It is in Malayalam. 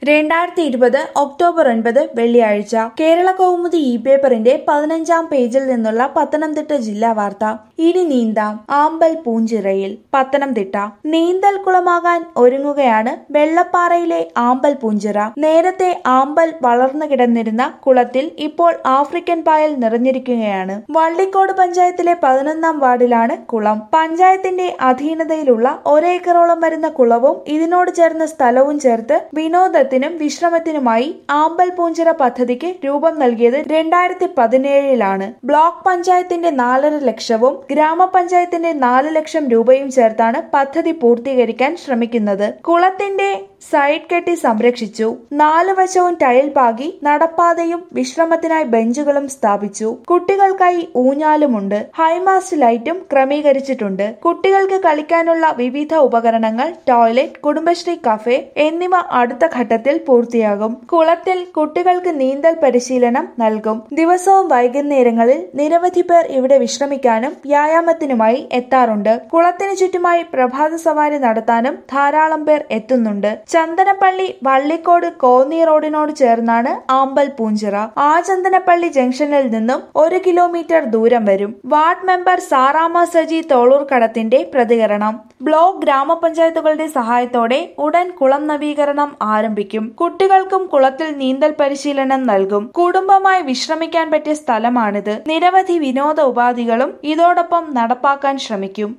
രണ്ടായിരത്തി ഇരുപത് ഒക്ടോബർ ഒൻപത് വെള്ളിയാഴ്ച കേരള കൗമുദി ഇ പേപ്പറിന്റെ പതിനഞ്ചാം പേജിൽ നിന്നുള്ള പത്തനംതിട്ട ജില്ലാ വാർത്ത ഇനി നീന്താം ആമ്പൽ പൂഞ്ചിറയിൽ പത്തനംതിട്ട നീന്തൽ കുളമാകാൻ ഒരുങ്ങുകയാണ് വെള്ളപ്പാറയിലെ ആമ്പൽ പൂഞ്ചിറ നേരത്തെ ആമ്പൽ വളർന്നു കിടന്നിരുന്ന കുളത്തിൽ ഇപ്പോൾ ആഫ്രിക്കൻ പായൽ നിറഞ്ഞിരിക്കുകയാണ് വള്ളിക്കോട് പഞ്ചായത്തിലെ പതിനൊന്നാം വാർഡിലാണ് കുളം പഞ്ചായത്തിന്റെ അധീനതയിലുള്ള ഒരേക്കറോളം വരുന്ന കുളവും ഇതിനോട് ചേർന്ന സ്ഥലവും ചേർത്ത് വിനോദത്തിനും വിശ്രമത്തിനുമായി ആമ്പൽ പൂഞ്ചിറ പദ്ധതിക്ക് രൂപം നൽകിയത് രണ്ടായിരത്തി പതിനേഴിലാണ് ബ്ലോക്ക് പഞ്ചായത്തിന്റെ നാലര ലക്ഷവും ഗ്രാമപഞ്ചായത്തിന്റെ നാല് ലക്ഷം രൂപയും ചേർത്താണ് പദ്ധതി പൂർത്തീകരിക്കാൻ ശ്രമിക്കുന്നത് കുളത്തിന്റെ സൈഡ് കെട്ടി സംരക്ഷിച്ചു നാല് വശവും ടൈൽ പാകി നടപ്പാതയും വിശ്രമത്തിനായി ബെഞ്ചുകളും സ്ഥാപിച്ചു കുട്ടികൾക്കായി ഊഞ്ഞാലുമുണ്ട് ഹൈമാസ്റ്റ് ലൈറ്റും ക്രമീകരിച്ചിട്ടുണ്ട് കുട്ടികൾക്ക് കളിക്കാനുള്ള വിവിധ ഉപകരണങ്ങൾ ടോയ്ലറ്റ് കുടുംബശ്രീ കഫേ എന്നിവ അടുത്ത ഘട്ടത്തിൽ പൂർത്തിയാകും കുളത്തിൽ കുട്ടികൾക്ക് നീന്തൽ പരിശീലനം നൽകും ദിവസവും വൈകുന്നേരങ്ങളിൽ നിരവധി പേർ ഇവിടെ വിശ്രമിക്കാനും വ്യായാമത്തിനുമായി എത്താറുണ്ട് കുളത്തിനു ചുറ്റുമായി പ്രഭാത സവാരി നടത്താനും ധാരാളം പേർ എത്തുന്നുണ്ട് ചന്ദനപ്പള്ളി വള്ളിക്കോട് കോന്നി റോഡിനോട് ചേർന്നാണ് ആമ്പൽ പൂഞ്ചിറ ആ ചന്ദനപ്പള്ളി ജംഗ്ഷനിൽ നിന്നും ഒരു കിലോമീറ്റർ ദൂരം വരും വാർഡ് മെമ്പർ സാറാമ സജി തോളൂർ കടത്തിന്റെ പ്രതികരണം ബ്ലോക്ക് ഗ്രാമപഞ്ചായത്തുകളുടെ സഹായത്തോടെ ഉടൻ കുളം നവീകരണം ആരംഭിക്കും കുട്ടികൾക്കും കുളത്തിൽ നീന്തൽ പരിശീലനം നൽകും കുടുംബമായി വിശ്രമിക്കാൻ പറ്റിയ സ്ഥലമാണിത് നിരവധി വിനോദ ഉപാധികളും ഇതോടൊപ്പം നടപ്പാക്കാൻ ശ്രമിക്കും